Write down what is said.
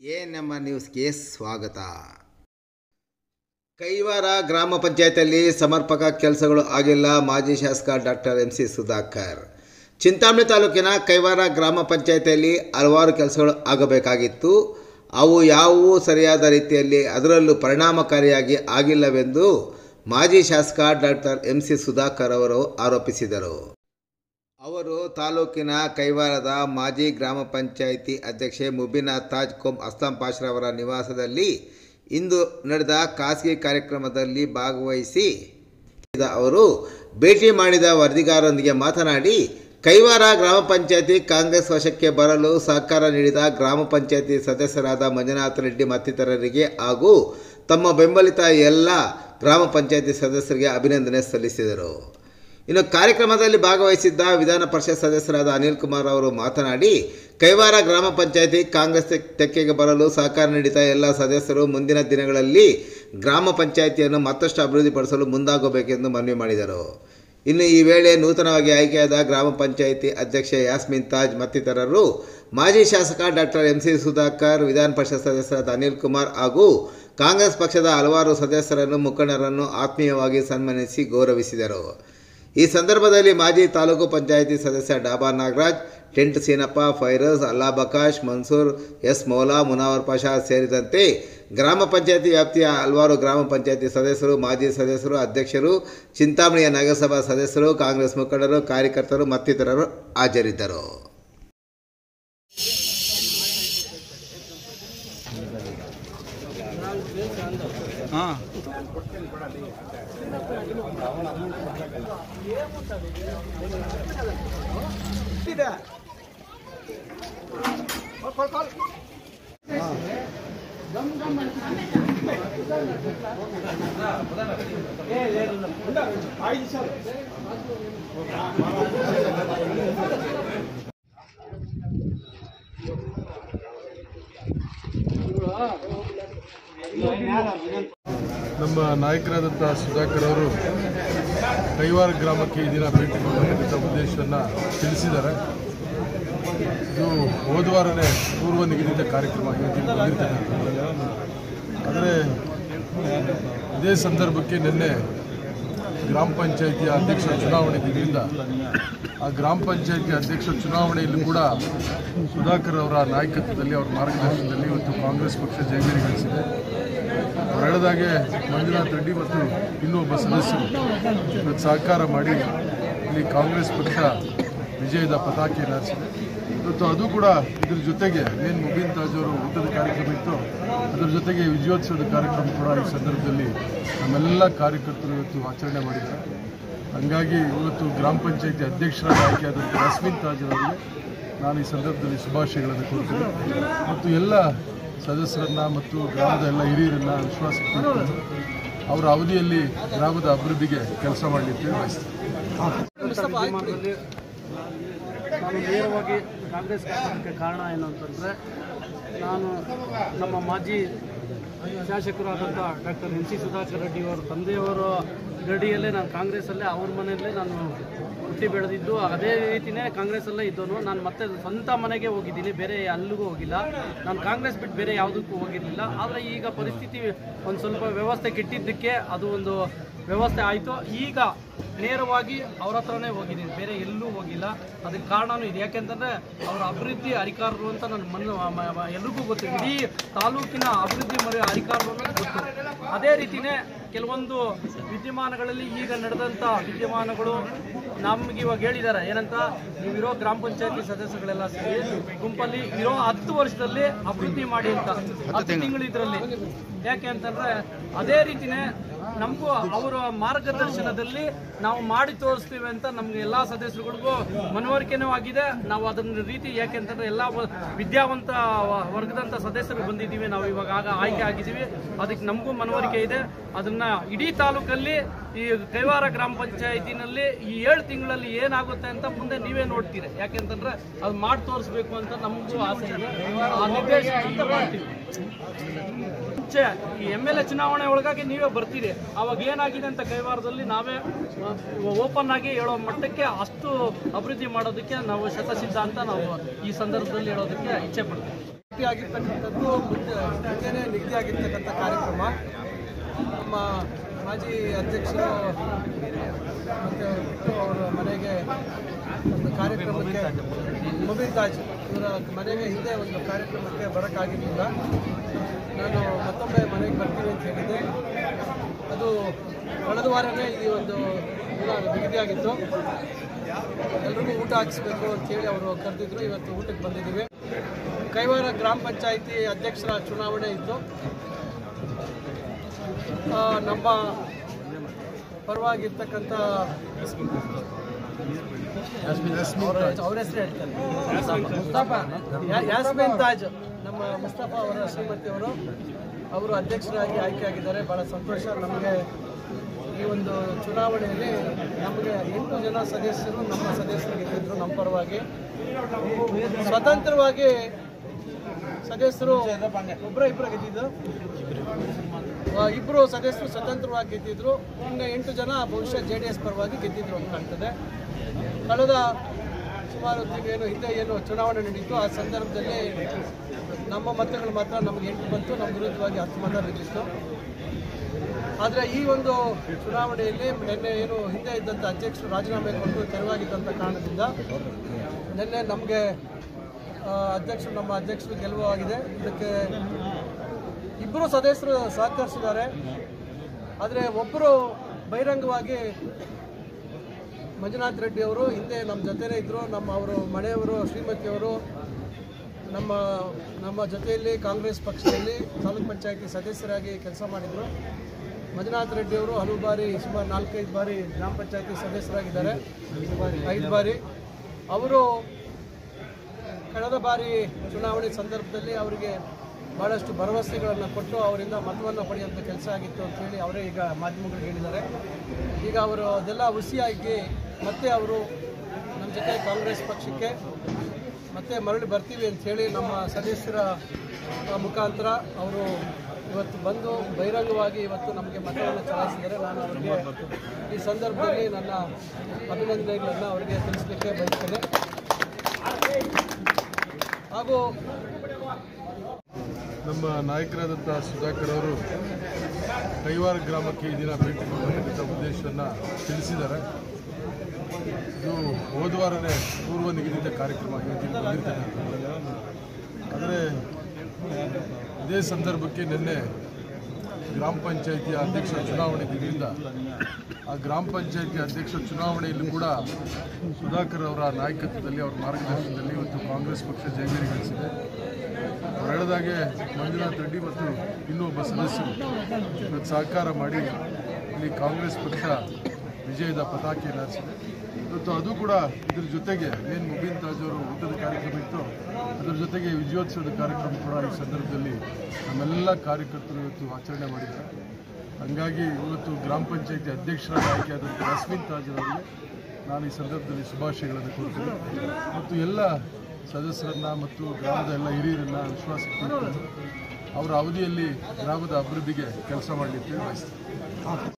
A ನಮ್ಮ ನ್ಯೂಸ್ಗೆ ಸ್ವಾಗತ ಕೈವಾರ ಗ್ರಾಮ ಪಂಚಾಯತಿಯಲ್ಲಿ ಸಮರ್ಪಕ ಕೆಲಸಗಳು ಆಗಿಲ್ಲ ಮಾಜಿ ಶಾಸಕ doctor M C Sudhakar Chintamani ತಾಲೂಕಿನ ಕೈವಾರ ಗ್ರಾಮ ಪಂಚಾಯತಿಯಲ್ಲಿ ಹಲವಾರು ಕೆಲಸಗಳು ಆಗಬೇಕಾಗಿತ್ತು ಅವು ಯಾವುವೂ ಸರಿಯಾದ ರೀತಿಯಲ್ಲಿ ಅದರಲ್ಲೂ ಪರಿಣಾಮಕಾರಿಯಾಗಿ ಆಗಿಲ್ಲವೆಂದು ಮಾಜಿ ಶಾಸಕ ಡಾಕ್ಟರ್ ಎಂ ಸಿ ಸುಧಾಕರ್ ಅವರು ಆರೋಪಿಸಿದರು ಅವರು ತಾಲೂಕಿನ ಕೈವಾರದ ಮಾಜಿ ಗ್ರಾಮ ಪಂಚಾಯಿತಿ ಅಧ್ಯಕ್ಷೆ ಮುಬಿನಾ ತಾಜ್ ಕೊಮ್ ಅಸ್ಲಾಂ ಪಾಶ್ರವರ ನಿವಾಸದಲ್ಲಿ ಇಂದು ನಡೆದ ಖಾಸಗಿ ಕಾರ್ಯಕ್ರಮದಲ್ಲಿ ಭಾಗವಹಿಸಿ ಅವರು ಭೇಟಿ ಮಾಡಿದ ವರದಿಗಾರರೊಂದಿಗೆ ಮಾತನಾಡಿ ಕೈವಾರ ಗ್ರಾಮ ಪಂಚಾಯತಿ ಕಾಂಗ್ರೆಸ್ ವಶಕ್ಕೆ ಬರಲು ಸಹಕಾರ ನೀಡಿದ ಗ್ರಾಮ ಪಂಚಾಯತಿ ಸದಸ್ಯರಾದ ಮಂಜುನಾಥ ರೆಡ್ಡಿ ಮತ್ತಿತರರಿಗೆ ಹಾಗೂ ತಮ್ಮ ಬೆಂಬಲಿತ ಎಲ್ಲ ಗ್ರಾಮ ಪಂಚಾಯತಿ ಸದಸ್ಯರಿಗೆ ಅಭಿನಂದನೆ ಸಲ್ಲಿಸಿದರು ಇನ್ನು ಕಾರ್ಯಕ್ರಮದಲ್ಲಿ ಭಾಗವಹಿಸಿದ್ದ ವಿಧಾನ ಪರಿಷತ್ ಸದಸ್ಯರಾದ ಅನಿಲ್ ಕುಮಾರ್ ಅವರು ಮಾತನಾಡಿ ಕೈವಾರ ಗ್ರಾಮ ಪಂಚಾಯತಿ ಕಾಂಗ್ರೆಸ್ ತೆಕ್- ತೆಕ್ಕೆಗೆ ಬರಲು ಸಹಕಾರ ನೀಡಿದ ಎಲ್ಲ ಸದಸ್ಯರು ಮುಂದಿನ ದಿನಗಳಲ್ಲಿ ಗ್ರಾಮ ಪಂಚಾಯಿತಿಯನ್ನು ಮತ್ತಷ್ಟು ಅಭಿವೃದ್ಧಿಪಡಿಸಲು ಮುಂದಾಗಬೇಕೆಂದು ಮನವಿ ಮಾಡಿದರು ಇನ್ನು ಈ ವೇಳೆ ನೂತನವಾಗಿ ಆಯ್ಕೆಯಾದ ಗ್ರಾಮ ಪಂಚಾಯಿತಿ ಅಧ್ಯಕ್ಷೆ ಯಾಸ್ಮಿನ್ ತಾಜ್ ಮತ್ತಿತರರು ಮಾಜಿ ಶಾಸಕ ಡಾಕ್ಟರ್ ಎಂ ಸಿ ಸುಧಾಕರ್ ವಿಧಾನ ಪರಿಷತ್ ಸದಸ್ಯರಾದ ಅನಿಲ್ ಕುಮಾರ್ ಹಾಗೂ ಕಾಂಗ್ರೆಸ್ ಪಕ್ಷದ ಹಲವಾರು ಸದಸ್ಯರನ್ನು ಮುಖಂಡರನ್ನು ಆತ್ಮೀಯವಾಗಿ ಸನ್ಮಾನಿಸಿ ಗೌರವಿಸಿದರು ಈ ಸಂದರ್ಭದಲ್ಲಿ ಮಾಜಿ ತಾಲೂಕು ಪಂಚಾಯಿತಿ ಸದಸ್ಯ ಡಾಬಾ ನಾಗರಾಜ್ ಟೆಂಟ್ ಸೀನಪ್ಪ ಫೈರೋಜ್ ಅಲ್ಲಾ ಬಕಾಶ್ ಮನ್ಸೂರ್ ಎಸ್ ಮೌಲಾ ಮುನಾವರ್ ಪಾಷಾ ಸೇರಿದಂತೆ ಗ್ರಾಮ ಪಂಚಾಯತಿ ವ್ಯಾಪ್ತಿಯ ಹಲವಾರು ಗ್ರಾಮ ಪಂಚಾಯತಿ ಸದಸ್ಯರು ಮಾಜಿ ಸದಸ್ಯರು ಅಧ್ಯಕ್ಷರು ಚಿಂತಾಮಣಿಯ ನಗರಸಭಾ ಸದಸ್ಯರು ಕಾಂಗ್ರೆಸ್ ಮುಖಂಡರು ಕಾರ್ಯಕರ್ತರು ಮತ್ತಿತರರು ಹಾಜರಿದ್ದರು ಹಾಂ ನಮ್ಮ ನಾಯಕರಾದಂಥ ಸುಧಾಕರ್ ಅವರು ಕೈವಾರ ಗ್ರಾಮಕ್ಕೆ ಈ ದಿನ ಭೇಟಿ ಕೊಡತಕ್ಕಂಥ ಉದ್ದೇಶವನ್ನು ತಿಳಿಸಿದ್ದಾರೆ ಇದು ಹೋದ ವಾರನೇ ಪೂರ್ವ ನಿಗದಿತ ಕಾರ್ಯಕ್ರಮ ಇವತ್ತಿಗೆ ಬಂದಿರ್ತಕ್ಕಂಥದ್ದು ಆದರೆ ಇದೇ ಸಂದರ್ಭಕ್ಕೆ ನಿನ್ನೆ ಗ್ರಾಮ ಪಂಚಾಯಿತಿಯ ಅಧ್ಯಕ್ಷ ಚುನಾವಣೆ ಇದ್ರಿಂದ ಆ ಗ್ರಾಮ ಪಂಚಾಯಿತಿ ಅಧ್ಯಕ್ಷ ಚುನಾವಣೆಯಲ್ಲಿ ಕೂಡ ಸುಧಾಕರ್ ಅವರ ನಾಯಕತ್ವದಲ್ಲಿ ಅವರ ಮಾರ್ಗದರ್ಶನದಲ್ಲಿ ಇವತ್ತು ಕಾಂಗ್ರೆಸ್ ಪಕ್ಷ ಜಯಬೇರಿ ಗಳಿಸಿದೆ ಅವ್ರು ಹೇಳಿದಾಗೆ ಮಂಜುನಾಥ್ ರೆಡ್ಡಿ ಮತ್ತು ಇನ್ನೊಬ್ಬ ಸದಸ್ಯರು ಇವತ್ತು ಸಹಕಾರ ಮಾಡಿ ಇಲ್ಲಿ ಕಾಂಗ್ರೆಸ್ ಪಕ್ಷ ವಿಜಯದ ಪತಾಕೆ ಹಾರಿಸಿದೆ ಇವತ್ತು ಅದು ಕೂಡ ಇದ್ರ ಜೊತೆಗೆ ಏನು ಮುಬೀನ್ ತಾಜ್ ಅವರು ಊಟದ ಕಾರ್ಯಕ್ರಮ ಇತ್ತು ಅದರ ಜೊತೆಗೆ ವಿಜಯೋತ್ಸವದ ಕಾರ್ಯಕ್ರಮ ಕೂಡ ಈ ಸಂದರ್ಭದಲ್ಲಿ ನಮ್ಮೆಲ್ಲ ಕಾರ್ಯಕರ್ತರು ಇವತ್ತು ಆಚರಣೆ ಮಾಡಿದ್ದಾರೆ ಹಂಗಾಗಿ ಇವತ್ತು ಗ್ರಾಮ ಪಂಚಾಯತಿ ಅಧ್ಯಕ್ಷರಾಗಿ ಆಯ್ಕೆಯಾದಂಥ ಯಾಸ್ಮಿನ್ ತಾಜ್ ಅವರಿಗೆ ನಾನು ಈ ಸಂದರ್ಭದಲ್ಲಿ ಶುಭಾಶಯಗಳನ್ನು ಕೋರ್ತೀನಿ ಮತ್ತು ಎಲ್ಲ ಸದಸ್ಯರನ್ನ ಮತ್ತು ಗ್ರಾಮದ ಎಲ್ಲ ಹಿರಿಯರನ್ನ ವಿಶ್ವಾಸಕ್ಕೆ ತೆಗೆದುಕೊಂಡು ಅವರ ಅವಧಿಯಲ್ಲಿ ಗ್ರಾಮದ ಅಭಿವೃದ್ಧಿಗೆ ಕೆಲಸ ಮಾಡಲಿಕ್ಕೆ ಬಯಸ್ತೀನಿ ತೀರ್ಮಾನದಲ್ಲಿ ನಾನು ನೇರವಾಗಿ ಕಾಂಗ್ರೆಸ್ ಹಾಕೋದಕ್ಕೆ ಕಾರಣ ಏನು ಅಂತಂದರೆ ನಾನು ನಮ್ಮ ಮಾಜಿ ಶಾಸಕರಾದಂಥ doctor N C Sudhakar Reddy ಅವರ ತಂದೆಯವರ ಗಡಿಯಲ್ಲೇ ನಾನು ಕಾಂಗ್ರೆಸ್ಸಲ್ಲೇ ಅವ್ರ ಮನೆಯಲ್ಲೇ ನಾನು ಹುಟ್ಟಿ ಬೆಳೆದಿದ್ದು ಅದೇ ರೀತಿಯೇ ಕಾಂಗ್ರೆಸ್ಸಲ್ಲೇ ಇದ್ದವನು ನಾನು ಮತ್ತೆ ಸ್ವಂತ ಮನೆಗೆ ಹೋಗಿದ್ದೀನಿ ಬೇರೆ ಅಲ್ಲಿಗೂ ಹೋಗಿಲ್ಲ ನಾನು ಕಾಂಗ್ರೆಸ್ ಬಿಟ್ಟು ಬೇರೆ ಯಾವುದಕ್ಕೂ ಹೋಗಿರಲಿಲ್ಲ ಆದರೆ ಈಗ ಪರಿಸ್ಥಿತಿ ಒಂದು ಸ್ವಲ್ಪ ವ್ಯವಸ್ಥೆ ಕೆಟ್ಟಿದ್ದಕ್ಕೆ ಅದು ಒಂದು ವ್ಯವಸ್ಥೆ ಆಯಿತು ಈಗ ನೇರವಾಗಿ ಅವ್ರ ಹತ್ರನೇ ಹೋಗಿದ್ದೀನಿ ಬೇರೆ ಎಲ್ಲೂ ಹೋಗಿಲ್ಲ ಅದಕ್ಕೆ ಕಾರಣನೂ ಇದೆ ಯಾಕೆಂತಂದರೆ ಅವರ ಅಭಿವೃದ್ಧಿ ಅಧಿಕಾರರು ಅಂತ ನನ್ನ ಮನ ಮ- ಮ- ಎಲ್ರಿಗೂ ಗೊತ್ತು ಇಡೀ ತಾಲೂಕಿನ ಅಭಿವೃದ್ಧಿ ಮರಿ ಅಧಿಕಾರರು ಅನ್ನೋದು ಗೊತ್ತು ಅದೇ ರೀತಿಯೇ ಕೆಲವೊಂದು ವಿದ್ಯಮಾನಗಳಲ್ಲಿ ಈಗ ನಡೆದಂಥ ವಿದ್ಯಮಾನಗಳು ನಮ್ಗೆ ಇವಾಗ ಹೇಳಿದ್ದಾರೆ ಏನಂತ ನೀವಿರೋ ಗ್ರಾಮ ಪಂಚಾಯತಿ ಸದಸ್ಯಗಳೆಲ್ಲ ಸೇರಿ ಗುಂಪಲ್ಲಿ ಇರೋ ಹತ್ತು ವರ್ಷದಲ್ಲಿ ಅಭಿವೃದ್ಧಿ ಮಾಡಿ ಅಂತ ಹತ್ತು ತಿಂಗಳು ಇದರಲ್ಲಿ ಯಾಕೆ ಅಂತಂದ್ರೆ ಅದೇ ರೀತಿನೇ ನಮಗೂ ಅವರ ಮಾರ್ಗದರ್ಶನದಲ್ಲಿ ನಾವು ಮಾಡಿ ತೋರಿಸ್ತೀವಿ ಅಂತ ನಮ್ಗೆ ಎಲ್ಲಾ ಸದಸ್ಯರುಗಳಿಗೂ ಮನವರಿಕೆನೂ ಆಗಿದೆ ನಾವು ಅದನ್ನ ರೀತಿ ಯಾಕೆ ಅಂತಂದ್ರೆ ಎಲ್ಲ ವ- ವಿದ್ಯಾವಂತ ವ- ವರ್ಗದಂತ ಸದಸ್ಯರು ಬಂದಿದ್ದೀವಿ ನಾವು ಇವಾಗ ಆಗ ಆಯ್ಕೆ ಆಗಿದ್ದೀವಿ ಅದಕ್ಕೆ ನಮಗೂ ಮನವರಿಕೆ ಇದೆ ಅದನ್ನ ಇಡೀ ತಾಲೂಕಲ್ಲಿ ಈ ಕೈವಾರ ಗ್ರಾಮ ಪಂಚಾಯತಿನಲ್ಲಿ ಈ ಏಳು ತಿಂಗಳಲ್ಲಿ ಏನಾಗುತ್ತೆ ಅಂತ ಮುಂದೆ ನೀವೇ ನೋಡ್ತೀರಿ ಯಾಕೆಂತಂದ್ರೆ ಅದು ಮಾಡಿ ತೋರಿಸ್ಬೇಕು ಅಂತ ನಮಗೂ ಆಸೆ ಇದೆ ಆ ನಿರ್ದೇಶನ ಅಂತ ಮಾಡ್ತೀವಿ ಮುಂಚೆ ಈ ಎಮ್ ಎಲ್ ಎ ಚುನಾವಣೆ ಒಳಗಾಗಿ ನೀವೇ ಬರ್ತೀರಿ ಅವಾಗ ಏನಾಗಿದೆ ಅಂತ ಕೈವಾರದಲ್ಲಿ ನಾವೇ ಓಪನ್ ಆಗಿ ಹೇಳೋ ಮಟ್ಟಕ್ಕೆ ಅಷ್ಟು ಅಭಿವೃದ್ಧಿ ಮಾಡೋದಕ್ಕೆ ನಾವು ಶತಸಿದ್ಧ ಅಂತ ನಾವು ಈ ಸಂದರ್ಭದಲ್ಲಿ ಹೇಳೋದಕ್ಕೆ ಇಚ್ಛೆ ಪಡ್ತೀವಿ ಆಗಿರ್ತಕ್ಕಂಥದ್ದು ಮುಂಚೆ ಮುಂಚೆನೇ ನಿಗದಿಯಾಗಿರ್ತಕ್ಕಂಥ ಕಾರ್ಯಕ್ರಮ ನಮ್ಮ ಮಾಜಿ ಅಧ್ಯಕ್ಷರು ಮತ್ತು ಬಿಟ್ಟು ಅವರ ಮನೆಗೆ ಒಂದು ಕಾರ್ಯಕ್ರಮಕ್ಕೆ ಮುಬೀನ್ ತಾಜ್ ಇವರ ಮನೆಗೆ ಹಿಂದೆ ಒಂದು ಕಾರ್ಯಕ್ರಮಕ್ಕೆ ಬರೋಕ್ಕಾಗಿರಲಿಲ್ಲ ನಾನು ಮತ್ತೊಮ್ಮೆ ಮನೆಗೆ ಬರ್ತೀನಿ ಅಂತ ಹೇಳಿದ್ದೆ ಅದು ಕಳೆದ ವಾರನೇ ಈ ಒಂದು ದಿನ ನಿಗದಿಯಾಗಿತ್ತು ಎಲ್ರಿಗೂ ಊಟ ಹಾಕಿಸ್ಬೇಕು ಅಂತೇಳಿ ಅವರು ಕರೆದಿದ್ರು ಇವತ್ತು ಊಟಕ್ಕೆ ಬಂದಿದ್ದೀವಿ ಕೈವಾರ ಗ್ರಾಮ ಪಂಚಾಯಿತಿ ಅಧ್ಯಕ್ಷರ ಚುನಾವಣೆ ಇತ್ತು ಆ, ನಮ್ಮ ಪರವಾಗಿರ್ತಕ್ಕಂಥ ಅವ್ರ ಹೆಸರು ಹೇಳ್ತಾರೆ ಮುಸ್ತಫಾ ಯಾ- ಯಾಸ್ಮಿನ್ ತಾಜ್ ನಮ್ಮ ಮುಸ್ತಫಾ ಅವರ ಶ್ರೀಮತಿ ಅವರು ಅವರು ಅಧ್ಯಕ್ಷರಾಗಿ ಆಯ್ಕೆಯಾಗಿದ್ದಾರೆ ಭಾಳ ಸಂತೋಷ ನಮಗೆ ಈ ಒಂದು ಚುನಾವಣೆಯಲ್ಲಿ ನಮಗೆ ಎಂಟು ಜನ ಸದಸ್ಯರು ನಮ್ಮ ಸದಸ್ಯರು ಗೆದ್ದಿದ್ರು ನಮ್ಮ ಪರವಾಗಿ ಸ್ವತಂತ್ರವಾಗಿ ಸದಸ್ಯರು ಒಬ್ಬರ ಇಬ್ಬರ ಗೆದ್ದಿದ್ದು ಆ, ಇಬ್ಬರು ಸದಸ್ಯರು ಸ್ವತಂತ್ರವಾಗಿ ಗೆದ್ದಿದ್ರು ಇನ್ನು ಎಂಟು ಜನ ಬಹುಶಃ ಜೆ ಡಿ ಎಸ್ ಪರವಾಗಿ ಗೆದ್ದಿದ್ರು ಅಂತ ಕಾಣ್ತದೆ ಕಳೆದ ಸುಮಾರು ತಿಂಗಳೇನು ಹಿಂದೆ ಏನು ಚುನಾವಣೆ ನಡೀತು ಆ ಸಂದರ್ಭದಲ್ಲಿ ನಮ್ಮ ಮತಗಳು ಮಾತ್ರ ನಮಗೆ ಎಂಟು ಬಂತು ನಮ್ಮ ವಿರುದ್ಧವಾಗಿ ಹತ್ತು ಮತ ಬಿದ್ದಿತ್ತು ಆದರೆ ಈ ಒಂದು ಚುನಾವಣೆಯಲ್ಲಿ ನಿನ್ನೆ ಏನು ಹಿಂದೆ ಇದ್ದಂಥ ಅಧ್ಯಕ್ಷರು ರಾಜೀನಾಮೆ ಕೊಟ್ಟು ತೆರವಾಗಿದ್ದಂಥ ಕಾರಣದಿಂದ ನಿನ್ನೆ ನಮಗೆ ಅಧ್ಯಕ್ಷರು ನಮ್ಮ ಅಧ್ಯಕ್ಷರು ಗೆಲುವಾಗಿದೆ ಇದಕ್ಕೆ ಇಬ್ಬರು ಸದಸ್ಯರು ಸಹಕರಿಸಿದ್ದಾರೆ ಆದರೆ ಒಬ್ಬರು ಬಹಿರಂಗವಾಗಿ ಮಂಜುನಾಥ್ ರೆಡ್ಡಿ ಅವರು ಹಿಂದೆ ನಮ್ಮ ಜೊತೆನೇ ಇದ್ದರು ನಮ್ಮ ಅವರು ಮನೆಯವರು ಶ್ರೀಮತಿಯವರು ನಮ್ಮ ನಮ್ಮ ಜೊತೆಯಲ್ಲಿ ಕಾಂಗ್ರೆಸ್ ಪಕ್ಷದಲ್ಲಿ ತಾಲೂಕ್ ಪಂಚಾಯತಿ ಸದಸ್ಯರಾಗಿ ಕೆಲಸ ಮಾಡಿದರು ಮಂಜುನಾಥ್ ರೆಡ್ಡಿ ಅವರು ಹಲವು ಬಾರಿ ಸುಮಾರು ನಾಲ್ಕೈದು ಬಾರಿ ಗ್ರಾಮ ಪಂಚಾಯತಿ ಸದಸ್ಯರಾಗಿದ್ದಾರೆ ಐದು ಬಾರಿ ಅವರು ಕಳೆದ ಬಾರಿ ಚುನಾವಣೆ ಸಂದರ್ಭದಲ್ಲಿ ಅವರಿಗೆ ಭಾಳಷ್ಟು ಭರವಸೆಗಳನ್ನು ಕೊಟ್ಟು ಅವರಿಂದ ಮತವನ್ನು ಪಡೆಯುವಂಥ ಕೆಲಸ ಆಗಿತ್ತು ಅಂತೇಳಿ ಅವರೇ ಈಗ ಮಾಧ್ಯಮಗಳಿಗೆ ಹೇಳಿದ್ದಾರೆ ಈಗ ಅವರು ಅದೆಲ್ಲ ಹುಸಿಯಾಗಿ ಮತ್ತೆ ಅವರು ನಮ್ಮ ಜೊತೆ ಕಾಂಗ್ರೆಸ್ ಪಕ್ಷಕ್ಕೆ ಮತ್ತೆ ಮರಳಿ ಬರ್ತೀವಿ ಅಂಥೇಳಿ ನಮ್ಮ ಸದಸ್ಯರ ಆ, ಮುಖಾಂತರ ಅವರು ಇವತ್ತು ಬಂದು ಬಹಿರಂಗವಾಗಿ ಇವತ್ತು ನಮಗೆ ಮತವನ್ನು ಚಲಾಯಿಸಿದ್ದಾರೆ ನಾನು ಅವರಿಗೆ ಈ ಸಂದರ್ಭದಲ್ಲಿ ನನ್ನ ಅಭಿನಂದನೆಗಳನ್ನು ಅವರಿಗೆ ತಿಳಿಸಲಿಕ್ಕೆ ಬಯಸ್ತೇನೆ ಹಾಗೂ ನಮ್ಮ ನಾಯಕರಾದಂಥ ಸುಧಾಕರ್ ಅವರು ಕೈವಾರ ಗ್ರಾಮಕ್ಕೆ ಈ ದಿನ ಭೇಟಿ ಕೊಡತಕ್ಕಂಥ ಉದ್ದೇಶವನ್ನು ತಿಳಿಸಿದ್ದಾರೆ ಇದು ಹೋದ ವಾರನೇ ಪೂರ್ವ ನಿಗದಿತ ಕಾರ್ಯಕ್ರಮ ಇವತ್ತಿಗೆ ಬಂದಿರ್ತಕ್ಕಂಥದ್ದು ಆದರೆ ಇದೇ ಸಂದರ್ಭಕ್ಕೆ ನಿನ್ನೆ ಗ್ರಾಮ ಪಂಚಾಯಿತಿಯ ಅಧ್ಯಕ್ಷರ ಚುನಾವಣೆ ಇದ್ದರಿಂದ ಆ ಗ್ರಾಮ ಪಂಚಾಯಿತಿ ಅಧ್ಯಕ್ಷ ಚುನಾವಣೆಯಲ್ಲೂ ಕೂಡ ಸುಧಾಕರ್ ಅವರ ನಾಯಕತ್ವದಲ್ಲಿ ಅವರ ಮಾರ್ಗದರ್ಶನದಲ್ಲಿ ಇವತ್ತು ಕಾಂಗ್ರೆಸ್ ಪಕ್ಷ ಜಯಬೇರಿ ಗಳಿಸಿದೆ ಅವ್ರು ಹೇಳಿದಾಗೆ ಮಂಜುನಾಥ್ ರೆಡ್ಡಿ ಮತ್ತು ಇನ್ನೂ ಒಬ್ಬ ಸದಸ್ಯರು ಇವತ್ತು ಸಹಕಾರ ಮಾಡಿ ಇಲ್ಲಿ ಕಾಂಗ್ರೆಸ್ ಪಕ್ಷ ವಿಜಯದ ಪತಾಕೆಯನ್ನು ಹಾರಿಸಿದೆ ಇವತ್ತು ಅದು ಕೂಡ ಇದ್ರ ಜೊತೆಗೆ ಏನು ಮುಬೀನ್ ತಾಜ್ ಅವರು ಊಟದ ಕಾರ್ಯಕ್ರಮ ಇತ್ತು ಅದರ ಜೊತೆಗೆ ವಿಜಯೋತ್ಸವದ ಕಾರ್ಯಕ್ರಮ ಕೂಡ ಈ ಸಂದರ್ಭದಲ್ಲಿ ನಮ್ಮೆಲ್ಲ ಕಾರ್ಯಕರ್ತರು ಇವತ್ತು ಆಚರಣೆ ಮಾಡಿದ್ದಾರೆ ಹಂಗಾಗಿ ಇವತ್ತು ಗ್ರಾಮ ಪಂಚಾಯತಿ ಅಧ್ಯಕ್ಷರಾಗಿ ಆಯ್ಕೆಯಾದಂಥ ಯಸ್ಮಿನ್ ತಾಜ್ ಅವರಿಗೆ ನಾನು ಈ ಸಂದರ್ಭದಲ್ಲಿ ಶುಭಾಶಯಗಳನ್ನು ಕೊಡ್ತೀನಿ ಮತ್ತು ಎಲ್ಲ ಸದಸ್ಯರನ್ನ ಮತ್ತು ಗ್ರಾಮದ ಎಲ್ಲ ಹಿರಿಯರನ್ನ ವಿಶ್ವಾಸಕ್ಕೆ ತೆಗೆದುಕೊಂಡು ಅವರ ಅವಧಿಯಲ್ಲಿ ಗ್ರಾಮದ ಅಭಿವೃದ್ಧಿಗೆ ಕೆಲಸ ಮಾಡಲಿಕ್ಕೆ ಬಯಸ್ತೀನಿ